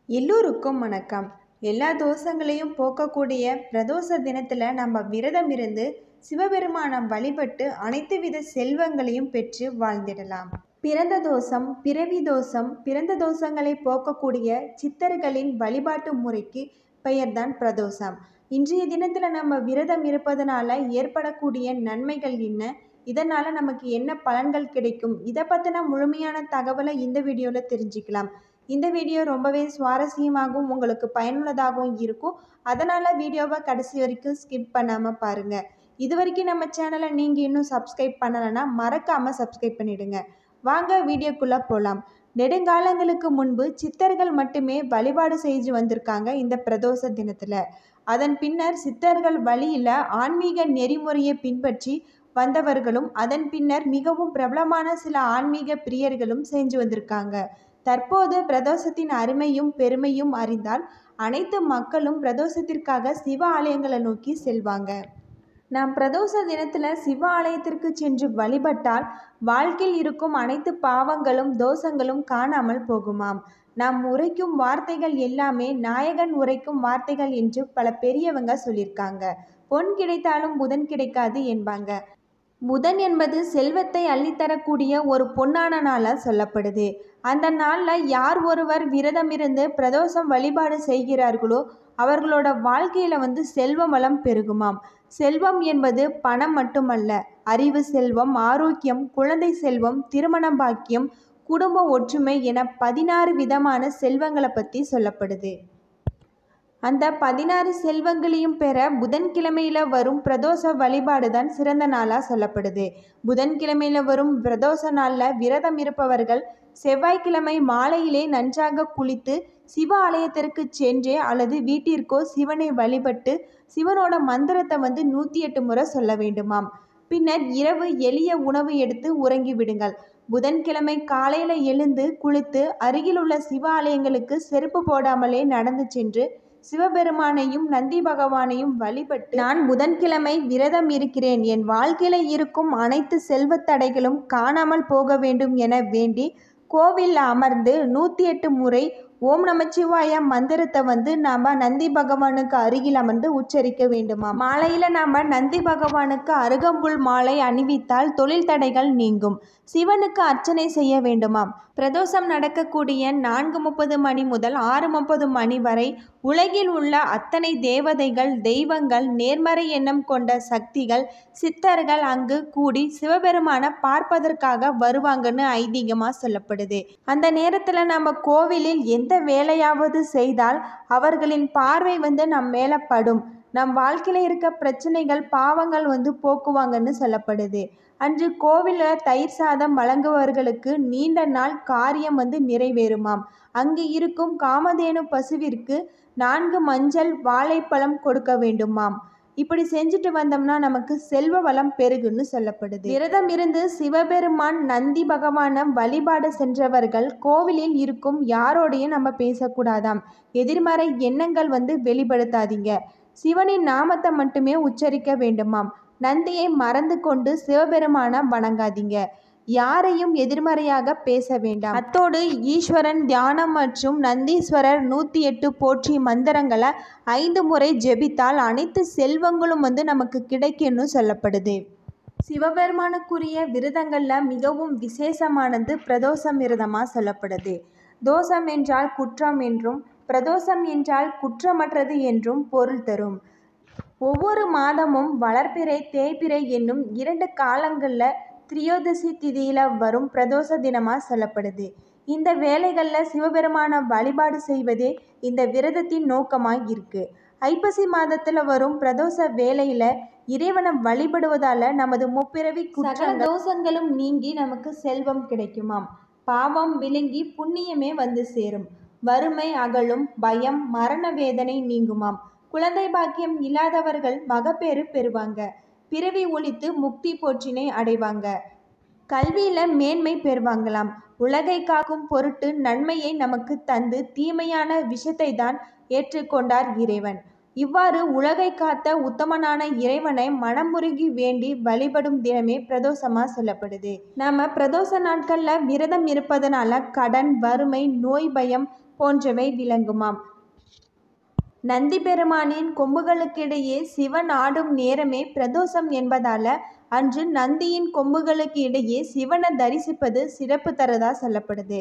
எல்லோருக்கும் வணக்கம் எல்லா தோஷங்களையும் போக்கக்கூடிய பிரதோஷ தினத்தில் நம்ம விரதம் இருந்து சிவபெருமானை வழிபட்டு அனைத்து வித செல்வங்களையும் பெற்று வாழ்ந்திடலாம் பிறந்த தோஷம் பிறவி தோஷம் பிறந்த தோஷங்களை போக்கக்கூடிய சித்தர்களின் வழிபாட்டு முறைக்கு பெயர்தான் பிரதோஷம் இன்றைய தினத்தில் நம்ம விரதம் இருப்பதனால ஏற்படக்கூடிய நன்மைகள் என்ன இதனால் நமக்கு என்ன பலன்கள் கிடைக்கும் இதை பற்றின முழுமையான தகவலை இந்த வீடியோவில் தெரிஞ்சுக்கலாம் இந்த வீடியோ ரொம்பவே சுவாரஸ்யமாகவும் உங்களுக்கு பயனுள்ளதாகவும் இருக்கும் அதனால் வீடியோவை கடைசி வரைக்கும் ஸ்கிப் பண்ணாமல் பாருங்கள் இது வரைக்கும் நம்ம சேனலை நீங்கள் இன்னும் சப்ஸ்கிரைப் பண்ணலைன்னா மறக்காமல் சப்ஸ்கிரைப் பண்ணிடுங்க வாங்க வீடியோக்குள்ளே போகலாம் நெடுங்காலங்களுக்கு முன்பு சித்தர்கள் மட்டுமே வழிபாடு செஞ்சு வந்திருக்காங்க இந்த பிரதோஷ தினத்தில் அதன் பின்னர் சித்தர்கள் வழியில் ஆன்மீக நெறிமுறையை பின்பற்றி வந்தவர்களும் அதன் பின்னர் மிகவும் பிரபலமான சில ஆன்மீக பிரியர்களும் செஞ்சு வந்திருக்காங்க தற்போது பிரதோஷத்தின் அருமையும் பெருமையும் அறிந்தால் அனைத்து மக்களும் பிரதோஷத்திற்காக சிவ ஆலயங்களை நோக்கி செல்வாங்க நாம் பிரதோஷ தினத்தில் சிவ ஆலயத்திற்கு சென்று வழிபட்டால் வாழ்க்கையில் இருக்கும் அனைத்து பாவங்களும் தோஷங்களும் காணாமல் போகுமாம் நாம் உரைக்கும் வார்த்தைகள் எல்லாமே நாயகன் உரைக்கும் வார்த்தைகள் என்று பல பெரியவங்க சொல்லியிருக்காங்க பொன் கிடைத்தாலும் புதன் கிடைக்காது என்பாங்க புதன் என்பது செல்வத்தை அள்ளித்தரக்கூடிய ஒரு பொன்னான நாளாக சொல்லப்படுது அந்த நாளில் யார் ஒருவர் விரதம் இருந்து பிரதோஷம் வழிபாடு செய்கிறார்களோ அவர்களோட வாழ்க்கையில் வந்து செல்வ வளம் பெருகுமாம் செல்வம் என்பது பணம் மட்டுமல்ல அறிவு செல்வம் ஆரோக்கியம் குழந்தை செல்வம் திருமண பாக்கியம் குடும்ப ஒற்றுமை என பதினாறு விதமான செல்வங்களை பற்றி சொல்லப்படுது அந்த பதினாறு செல்வங்களையும் பெற புதன்கிழமையில் வரும் பிரதோஷ வழிபாடு தான் சிறந்த நாளாக சொல்லப்படுது புதன்கிழமையில் வரும் பிரதோஷ நாளில் விரதம் இருப்பவர்கள் செவ்வாய்க்கிழமை மாலையிலே நன்றாக குளித்து சிவ ஆலயத்திற்கு சென்றே அல்லது வீட்டிற்கோ சிவனை வழிபட்டு சிவனோட மந்திரத்தை வந்து நூற்றி எட்டு முறை சொல்ல வேண்டுமாம் பின்னர் இரவு எளிய உணவு எடுத்து உறங்கி விடுங்கள் புதன்கிழமை காலையில் எழுந்து குளித்து அருகிலுள்ள சிவ ஆலயங்களுக்கு செருப்பு போடாமலே நடந்து சென்று சிவபெருமானையும் நந்தி பகவானையும் வழிபட்டு நான் புதன்கிழமை விரதம் இருக்கிறேன் என் வாழ்க்கையில் இருக்கும் அனைத்து செல்வத் தடைகளும் காணாமல் போக வேண்டும் என வேண்டி கோவிலில் அமர்ந்து நூற்றி எட்டு முறை ஓம் நமச்சிவாய மந்திரத்தை வந்து நாம் நந்தி பகவானுக்கு அருகில் அமர்ந்து உச்சரிக்க வேண்டுமா மாலையில் நாம் நந்தி பகவானுக்கு அருகம்புல் மாலை அணிவித்தால் தொழில் தடைகள் நீங்கும் சிவனுக்கு அர்ச்சனை செய்ய வேண்டுமாம் பிரதோஷம் நடக்கக்கூடிய நான்கு முப்பது மணி முதல் ஆறு முப்பது மணி வரை உலகில் உள்ள அத்தனை தேவதைகள் தெய்வங்கள் நேர்மறை எண்ணம் கொண்ட சக்திகள் சித்தர்கள் அங்கு கூடி சிவபெருமான பார்ப்பதற்காக வருவாங்கன்னு ஐதீகமாக சொல்லப்படுது அந்த நேரத்தில் நம்ம கோவிலில் எந்த வேலையாவது செய்தால் அவர்களின் பார்வை வந்து நம் மேலே படும் நம் வாழ்க்கையில் இருக்க பிரச்சனைகள் பாவங்கள் வந்து போக்குவாங்கன்னு சொல்லப்படுது அன்று கோவிலில் தயிர் சாதம் வழங்குபவர்களுக்கு நீண்ட நாள் காரியம் வந்து நிறைவேறுமாம் அங்கு இருக்கும் காமதேனு பசுவிற்கு நான்கு மஞ்சள் வாழைப்பழம் கொடுக்க வேண்டுமாம் இப்படி செஞ்சுட்டு வந்தோம்னா நமக்கு செல்வ வளம் பெருகுன்னு சொல்லப்படுது விரதம் இருந்து சிவபெருமான் நந்தி பகவானை வழிபாடு சென்றவர்கள் கோவிலில் இருக்கும் யாரோடையும் நம்ம பேசக்கூடாதாம் எதிர்மறை எண்ணங்கள் வந்து வெளிப்படுத்தாதீங்க சிவனின் நாமத்தை மட்டுமே உச்சரிக்க வேண்டுமாம் நந்தியை மறந்து கொண்டு சிவபெருமான வணங்காதீங்க யாரையும் எதிர்மறையாக பேச வேண்டாம் அத்தோடு ஈஸ்வரன் தியானம் மற்றும் நந்தீஸ்வரர் நூற்றி எட்டு போற்றி மந்திரங்களை ஐந்து முறை ஜெபித்தால் அனைத்து செல்வங்களும் வந்து நமக்கு கிடைக்கும்னு சொல்லப்படுது சிவபெருமானுக்குரிய விரதங்களில் மிகவும் விசேஷமானது பிரதோஷம் விரதமாக சொல்லப்படுது தோஷம் என்றால் குற்றம் என்றும் பிரதோஷம் என்றால் குற்றமற்றது என்றும் பொருள் தரும் ஒவ்வொரு மாதமும் வளர்ப்பிறை தேய்பிறை என்னும் இரண்டு காலங்களில் திரியோதசி திதியில் வரும் பிரதோஷ தினமாக சொல்லப்படுது இந்த வேலைகளில் சிவபெருமான வழிபாடு செய்வதே இந்த விரதத்தின் நோக்கமாக இருக்கு ஐப்பசி மாதத்தில் வரும் பிரதோஷ வேலையில் இறைவனை வழிபடுவதால் நமது முப்பிறவி குற்ற தோஷங்களும் நீங்கி நமக்கு செல்வம் கிடைக்குமாம் பாவம் விழுங்கி புண்ணியமே வந்து சேரும் வறுமை அகலும் பயம் மரண வேதனை நீங்குமாம் குழந்தை பாக்கியம் இல்லாதவர்கள் மகப்பேறு பெறுவாங்க பிறவி ஒழித்து முக்தி போற்றினை அடைவாங்க கல்வியில் மேன்மை பெறுவாங்களாம் உலகை காக்கும் பொருட்டு நன்மையை நமக்கு தந்து தீமையான விஷத்தை தான் ஏற்றுக்கொண்டார் இறைவன் இவ்வாறு உலகை காத்த உத்தமனான இறைவனை மனமுருகி வேண்டி வழிபடும் தினமே பிரதோஷமாக சொல்லப்படுது நம்ம பிரதோஷ நாட்களில் விரதம் இருப்பதனால கடன் வறுமை நோய் பயம் போன்றவை விளங்குமாம் நந்தி பெருமானின் கொம்புகளுக்கிடையே சிவன் ஆடும் நேரமே பிரதோஷம் என்பதால அன்று நந்தியின் கொம்புகளுக்கு இடையே சிவனை தரிசிப்பது சிறப்பு தரதா சொல்லப்படுது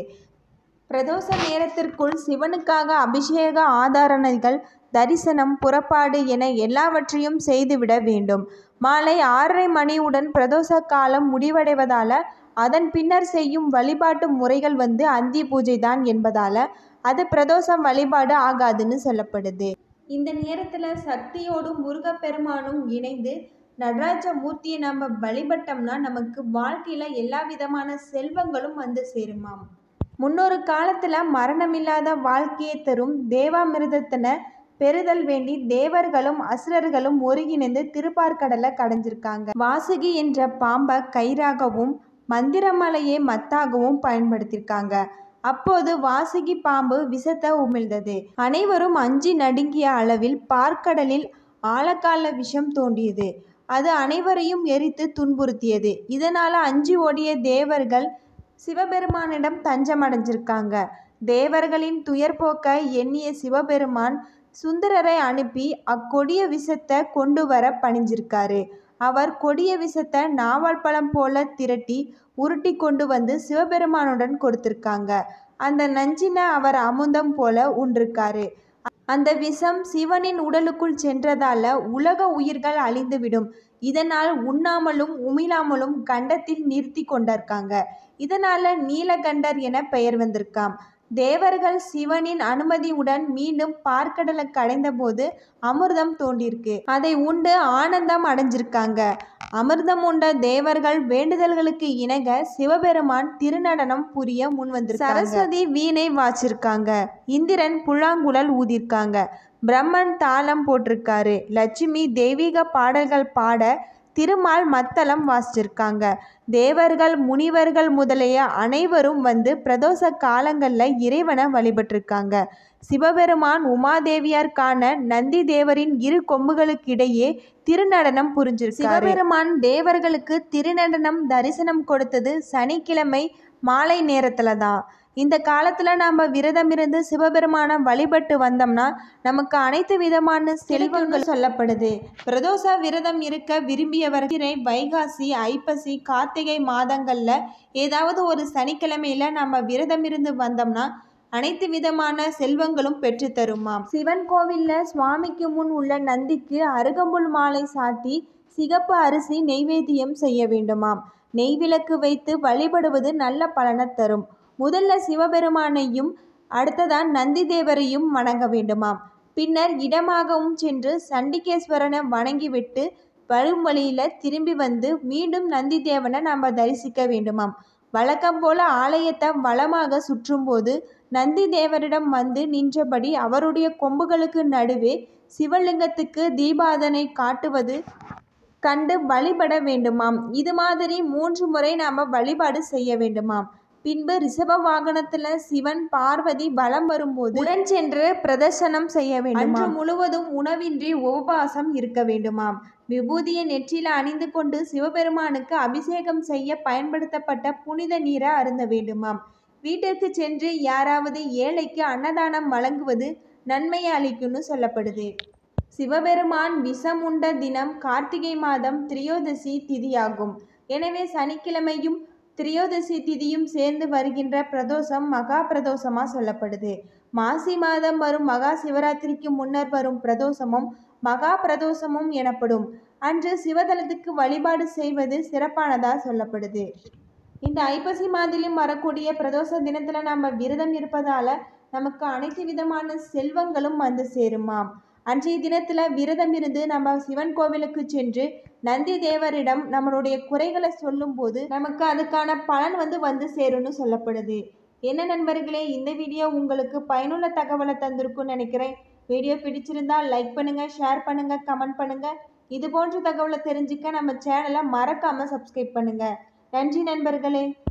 பிரதோஷ நேரத்திற்குள் சிவனுக்காக அபிஷேக ஆதாரணைகள் தரிசனம் புறப்பாடு என எல்லாவற்றையும் செய்துவிட வேண்டும் மாலை ஆறரை மணியுடன் பிரதோஷ காலம் முடிவடைவதால அதன் பின்னர் செய்யும் வழிபாட்டு முறைகள் வந்து அந்தி பூஜை தான் என்பதால அது பிரதோஷம் வழிபாடு ஆகாதுன்னு சொல்லப்படுது இந்த நேரத்தில் சக்தியோடும் முருகப்பெருமானும் இணைந்து நடராஜ மூர்த்தியை நம்ம வழிபட்டோம்னா நமக்கு வாழ்க்கையில் எல்லா விதமான செல்வங்களும் வந்து சேருமாம் முன்னொரு காலத்தில் மரணமில்லாத வாழ்க்கையை தரும் தேவாமிர்தத்தின பெறுதல் வேண்டி தேவர்களும் அசுரர்களும் ஒருங்கிணைந்து திருப்பார்கடலை கடைஞ்சிருக்காங்க வாசுகி என்ற பாம்பை கயிறாகவும் மந்திரமலையை மத்தாகவும் பயன்படுத்தியிருக்காங்க அப்போது வாசுகி பாம்பு விஷத்தை உமிழ்ந்தது அனைவரும் அஞ்சி நடுங்கிய அளவில் பார்க்கடலில் ஆழக்கால விஷம் தோண்டியது அது அனைவரையும் எரித்து துன்புறுத்தியது இதனால் அஞ்சி ஓடிய தேவர்கள் சிவபெருமானிடம் தஞ்சமடைஞ்சிருக்காங்க தேவர்களின் துயர் போக்க எண்ணிய சிவபெருமான் சுந்தரரை அனுப்பி அக்கொடிய விஷத்தை கொண்டு வர பணிஞ்சிருக்காரு அவர் கொடிய விஷத்தை நாவல் பழம் போல திரட்டி உருட்டி கொண்டு வந்து சிவபெருமானுடன் கொடுத்திருக்காங்க அந்த நஞ்சினை அவர் அமுதம் போல உண்டிருக்காரு அந்த விஷம் சிவனின் உடலுக்குள் சென்றதால உலக உயிர்கள் அழிந்துவிடும் இதனால் உண்ணாமலும் உமிழாமலும் கண்டத்தில் நிறுத்தி கொண்டிருக்காங்க இதனால நீலகண்டர் என பெயர் வந்திருக்காம் தேவர்கள் சிவனின் அனுமதியுடன் மீண்டும் பார்க்கடலை கடைந்தபோது அமிர்தம் தோண்டிருக்கு அதை உண்டு ஆனந்தம் அடைஞ்சிருக்காங்க அமிர்தம் உண்ட தேவர்கள் வேண்டுதல்களுக்கு இணங்க சிவபெருமான் திருநடனம் புரிய முன் வந்திருக்காங்க சரஸ்வதி வீணை வாச்சிருக்காங்க இந்திரன் புல்லாங்குழல் ஊதிருக்காங்க பிரம்மன் தாளம் போட்டிருக்காரு லட்சுமி தெய்வீக பாடல்கள் பாட திருமால் மத்தளம் வாசிச்சிருக்காங்க தேவர்கள் முனிவர்கள் முதலிய அனைவரும் வந்து பிரதோஷ காலங்களில் இறைவனை வழிபட்டிருக்காங்க சிவபெருமான் உமாதேவியார் காண நந்தி தேவரின் இரு கொம்புகளுக்கிடையே திருநடனம் புரிஞ்சிருக்கு சிவபெருமான் தேவர்களுக்கு திருநடனம் தரிசனம் கொடுத்தது சனிக்கிழமை மாலை நேரத்தில் தான் இந்த காலத்தில் நாம் விரதம் இருந்து சிவபெருமானை வழிபட்டு வந்தோம்னா நமக்கு அனைத்து விதமான செல்வங்கள் சொல்லப்படுது பிரதோஷ விரதம் இருக்க விரும்பியவர்களை வைகாசி ஐப்பசி கார்த்திகை மாதங்களில் ஏதாவது ஒரு சனிக்கிழமையில் நம்ம விரதம் இருந்து வந்தோம்னா அனைத்து விதமான செல்வங்களும் பெற்று தருமாம் சிவன் கோவிலில் சுவாமிக்கு முன் உள்ள நந்திக்கு அருகம்புல் மாலை சாட்டி சிகப்பு அரிசி நெய்வேத்தியம் செய்ய வேண்டுமாம் நெய்விளக்கு வைத்து வழிபடுவது நல்ல பலனை தரும் முதல்ல சிவபெருமானையும் அடுத்ததான் நந்தி தேவரையும் வணங்க வேண்டுமாம் பின்னர் இடமாகவும் சென்று சண்டிகேஸ்வரனை வணங்கிவிட்டு வரும் வழியில் திரும்பி வந்து மீண்டும் நந்தி தேவனை நம்ம தரிசிக்க வேண்டுமாம் வழக்கம் போல ஆலயத்தை வளமாக சுற்றும்போது நந்தி தேவரிடம் வந்து நின்றபடி அவருடைய கொம்புகளுக்கு நடுவே சிவலிங்கத்துக்கு தீபாதனை காட்டுவது கண்டு வழிபட வேண்டுமாம் இது மாதிரி மூன்று முறை நாம் வழிபாடு செய்ய வேண்டுமாம் பின்பு ரிஷப வாகனத்துல சிவன் பார்வதி வலம் வரும்போது உடன் சென்று பிரதர்சனம் செய்ய வேண்டும் அன்று முழுவதும் உணவின்றி உபவாசம் இருக்க வேண்டுமாம் விபூதியை நெற்றியில் அணிந்து கொண்டு சிவபெருமானுக்கு அபிஷேகம் செய்ய பயன்படுத்தப்பட்ட புனித நீரை அருந்த வேண்டுமாம் வீட்டிற்கு சென்று யாராவது ஏழைக்கு அன்னதானம் வழங்குவது நன்மையை அளிக்கும்னு சொல்லப்படுது சிவபெருமான் விஷம் உண்ட தினம் கார்த்திகை மாதம் திரியோதசி திதியாகும் எனவே சனிக்கிழமையும் திரியோதசி திதியும் சேர்ந்து வருகின்ற பிரதோஷம் மகா பிரதோஷமா சொல்லப்படுது மாசி மாதம் வரும் மகா சிவராத்திரிக்கு முன்னர் வரும் பிரதோஷமும் மகா பிரதோஷமும் எனப்படும் அன்று சிவதலத்துக்கு வழிபாடு செய்வது சிறப்பானதா சொல்லப்படுது இந்த ஐப்பசி மாதத்திலும் வரக்கூடிய பிரதோஷ தினத்துல நம்ம விரதம் இருப்பதால நமக்கு அனைத்து விதமான செல்வங்களும் வந்து சேருமாம் அன்றைய தினத்துல விரதம் இருந்து நம்ம சிவன் கோவிலுக்கு சென்று நந்தி தேவரிடம் நம்மளுடைய குறைகளை சொல்லும்போது நமக்கு அதுக்கான பலன் வந்து வந்து சேரும்னு சொல்லப்படுது என்ன நண்பர்களே இந்த வீடியோ உங்களுக்கு பயனுள்ள தகவலை தந்திருக்கும்னு நினைக்கிறேன் வீடியோ பிடிச்சிருந்தா லைக் பண்ணுங்க ஷேர் பண்ணுங்க கமெண்ட் பண்ணுங்க இது போன்ற தகவலை தெரிஞ்சுக்க நம்ம சேனலை மறக்காம சப்ஸ்கிரைப் பண்ணுங்க நன்றி நண்பர்களே